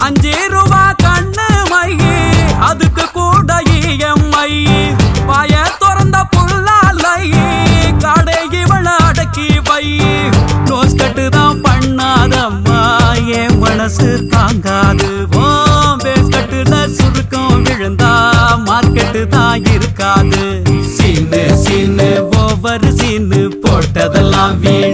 அஞ்சு ரூபா கண்ணு மையி அதுக்கு கூட இஎம்ஐ பாய திறந்த புல்லாலை கடை இவள அடக்கி வை நோஸ் கட்டு தான் பண்ணாதம்மா என் மனசு தாங்காது ஓ பேஸ் கட்டுல சுருக்கம் விழுந்தா மார்க்கெட்டு தான் இருக்காது சீனு சீனு ஒவ்வொரு சீனு போட்டதெல்லாம் வீண்